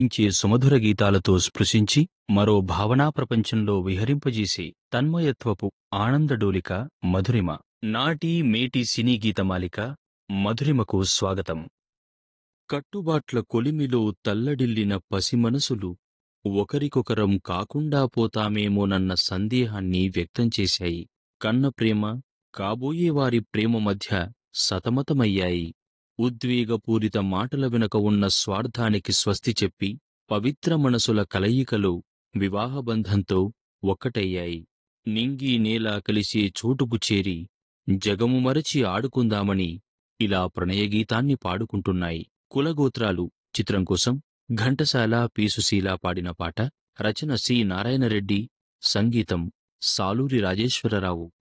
ఇంచే సుమధుర గీతాలతో స్పృశించి మరో భావనా ప్రపంచంలో విహరింపజేసే తన్మయత్వపు ఆనందడోలిక మధురిమ నాటి మేటి సినీ గీతమాలిక మధురిమకు స్వాగతం కట్టుబాట్ల కొలిమిలో తల్లడిల్లిన పసిమనసులు ఒకరికొకరం కాకుండా పోతామేమోనన్న సందేహాన్ని వ్యక్తం చేశాయి కన్న ప్రేమ కాబోయేవారి ప్రేమ మధ్య సతమతమయ్యాయి ఉద్వేగపూరిత మాటల వెనుక ఉన్న స్వార్థానికి స్వస్తి చెప్పి పవిత్ర మనసుల కలయికలో వివాహబంధంతో ఒక్కటయ్యాయి నింగి నేల కలిసే చోటుకు చేరి జగము మరచి ఆడుకుందామని ఇలా ప్రణయగీతాన్ని పాడుకుంటున్నాయి కులగోత్రాలు చిత్రం కోసం ఘంటసాల పీసుశీల పాడిన పాట రచన సి నారాయణరెడ్డి సంగీతం సాలూరి రాజేశ్వరరావు